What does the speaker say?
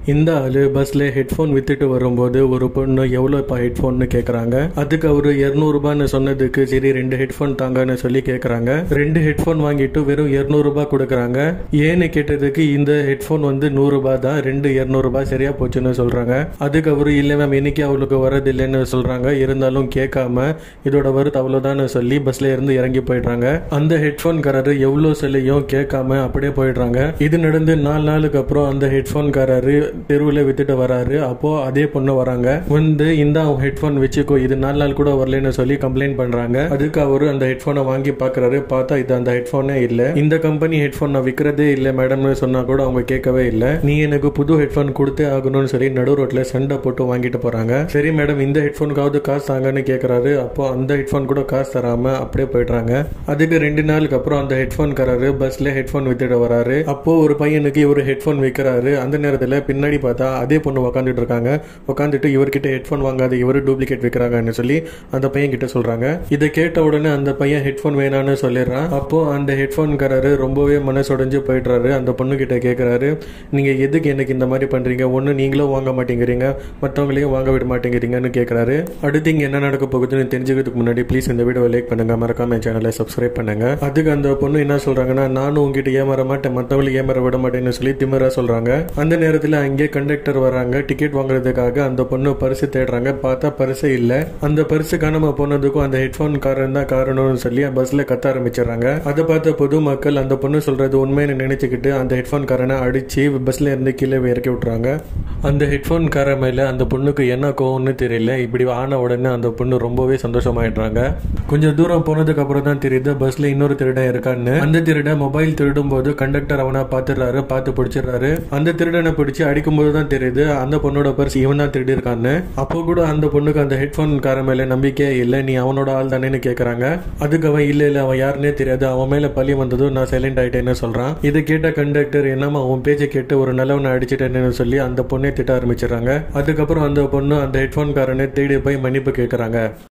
இந்த ஆளு பஸ்ல ஹெட்ஃபோன் வித்துட்டு வரும்போது ஒரு பொண்ணு எவ்வளோப்பா ஹெட்ஃபோன்னு கேட்குறாங்க அதுக்கு அவரு இரநூறுபான்னு சொன்னதுக்கு சரி ரெண்டு ஹெட்ஃபோன் தாங்கன்னு சொல்லி கேட்குறாங்க ரெண்டு ஹெட்ஃபோன் வாங்கிட்டு வெறும் இரநூறுபா கொடுக்குறாங்க ஏன்னு கேட்டதுக்கு இந்த ஹெட்ஃபோன் வந்து நூறுரூபா தான் ரெண்டு இரநூறுபா சரியா போச்சுன்னு சொல்றாங்க அதுக்கு அவரு இல்லை மேம் இன்னைக்கு அவளுக்கு வரதில்லைன்னு சொல்றாங்க இருந்தாலும் கேட்காம இதோட வருது அவ்வளோதான்னு சொல்லி பஸ்ல இருந்து இறங்கி போயிடுறாங்க அந்த ஹெட்ஃபோன்காரரு எவ்வளோ சொல்லியும் கேட்காம அப்படியே போயிடுறாங்க இது நடந்து நாலு நாளுக்கு அப்புறம் அந்த ஹெட்ஃபோன்காரரு தெருவில் வித்துட்டு வராரு அப்போ அதே பொண்ணு வராங்க வந்து இந்த ஹெட்ஃபோன் வச்சுக்கோ இது நாலு நாள் கூட வரலன்னு சொல்லி கம்ப்ளைண்ட் பண்றாங்க அதுக்கு அவரு அந்த ஹெட்ஃபோனை வாங்கி பாக்குறாரு பார்த்தா இது அந்த ஹெட்ஃபோனே இல்ல இந்த கம்பெனி ஹெட்ஃபோன் நான் விற்கிறதே இல்லை மேடம்னு சொன்னா கூட அவங்க கேட்கவே இல்லை நீ எனக்கு புது ஹெட்ஃபோன் கொடுத்தே ஆகணும்னு சொல்லி நடு ரோட்ல சண்டை போட்டு வாங்கிட்டு போறாங்க சரி மேடம் இந்த ஹெட்ஃபோனுக்காவது காசு தாங்கன்னு கேட்கறாரு அப்போ அந்த ஹெட்ஃபோன் கூட காசு தராம அப்படியே போயிடுறாங்க அதுக்கு ரெண்டு நாளுக்கு அப்புறம் அந்த ஹெட்ஃபோன்காரரு பஸ்ல ஹெட்ஃபோன் வித்துட்டு வராரு அப்போ ஒரு பையனுக்கு இவர் ஹெட்ஃபோன் விற்கிறாரு அந்த நேரத்தில் பின்னாடி பார்த்தா அதே பொண்ணு உக்காந்துட்டு இருக்காங்க உட்காந்துட்டு இவர்கிட்ட ஹெட்ஃபோன் வாங்காத இவரு டூப்ளிகேட் விற்கிறாங்கன்னு சொல்லி அந்த பையன் கிட்ட சொல்றாங்க இதை கேட்ட உடனே அந்த பையன் ஹெட்ஃபோன் வேணான்னு சொல்லிடுறான் அப்போ அந்த ஹெட்ஃபோன்காரரு ரொம்பவே மனசுடைஞ்சு போயிடுறாரு அந்த பொண்ணு கிட்ட கேட்கறாரு நீங்க எதுக்கு எனக்கு இந்த மாதிரி பண்றீங்க ஒன்று நீங்களும் வாங்க மாட்டேங்கிறீங்க மற்றவங்களையும் வாங்க விட மாட்டேங்கிறீங்கன்னு கேட்கறாரு அடுத்து இங்க என்ன நடக்க போகுதுன்னு தெரிஞ்சுக்கிறதுக்கு முன்னாடி ப்ளீஸ் இந்த வீடியோ லைக் பண்ணுங்க மறக்காம என் சேனலை சப்ஸ்கிரைப் பண்ணுங்க அதுக்கு அந்த பொண்ணு என்ன சொல்றாங்கன்னா நானும் உங்ககிட்ட ஏமாற மாட்டேன் மற்றவங்களுக்கு ஏமாற விட மாட்டேன்னு சொல்லி திமிரா சொல்றாங்க அந்த நேரத்தில் அங்கே கண்டக்டர் வராங்க டிக்கெட் வாங்குறதுக்காக அந்த பொண்ணு பரிசு தேடுறாங்க பார்த்தா பரிசு இல்லை அந்த பரிசு காணாம போனதுக்கும் அந்த ஹெட்ஃபோன் காரன் தான் காரணம்னு சொல்லி பஸ்ல கத்த ஆரம்பிச்சிடுறாங்க அதை பார்த்த பொதுமக்கள் அந்த பொண்ணு சொல்றது உண்மைன்னு நினைச்சுக்கிட்டு அந்த ஹெட்ஃபோன் காரனை அடிச்சு பஸ்ல இருந்து கீழே இறக்கி விட்டுறாங்க அந்த ஹெட்ஃபோன் கார மேல அந்த பொண்ணுக்கு என்ன கோவம்னு தெரியல இப்படி ஆன உடனே அந்த பொண்ணு ரொம்பவே சந்தோஷமாயிடுறாங்க கொஞ்சம் தூரம் போனதுக்கு அப்புறம் தான் தெரியுது பஸ்ல இன்னொரு திருடன் இருக்கான்னு அந்த திருடன் மொபைல் திருடும் போது கண்டக்டர் அவனை பார்த்துடுறாரு பார்த்து பிடிச்சிடுறாரு அந்த திருடனை பிடிச்சி அடிக்கும் போது தான் தெரியுது அந்த பொண்ணோட பர்ஸ் இவன் தான் திருடி இருக்கான்னு அப்போ கூட அந்த பொண்ணுக்கு அந்த ஹெட்ஃபோன் கார மேல நம்பிக்கையே இல்லை நீ அவனோட ஆள் தானேன்னு கேக்குறாங்க அதுக்கு அவன் இல்ல இல்ல அவன் யாருன்னே தெரியாது அவன் மேல பழி வந்ததும் நான் சைலண்ட் ஆயிட்டேன்னு சொல்றான் இதை கேட்ட கண்டக்டர் என்னமா அவன் பேச்சை கேட்டு ஒரு நல்லவனை அடிச்சிட்டேன்னு சொல்லி அந்த பொண்ணை திட்ட ஆரம்பிச்சிடுறாங்க அதுக்கப்புறம் அந்த பொண்ணு அந்த ஹெட்ஃபோன் காரனை தேடி போய் மன்னிப்பு கேட்கறாங்க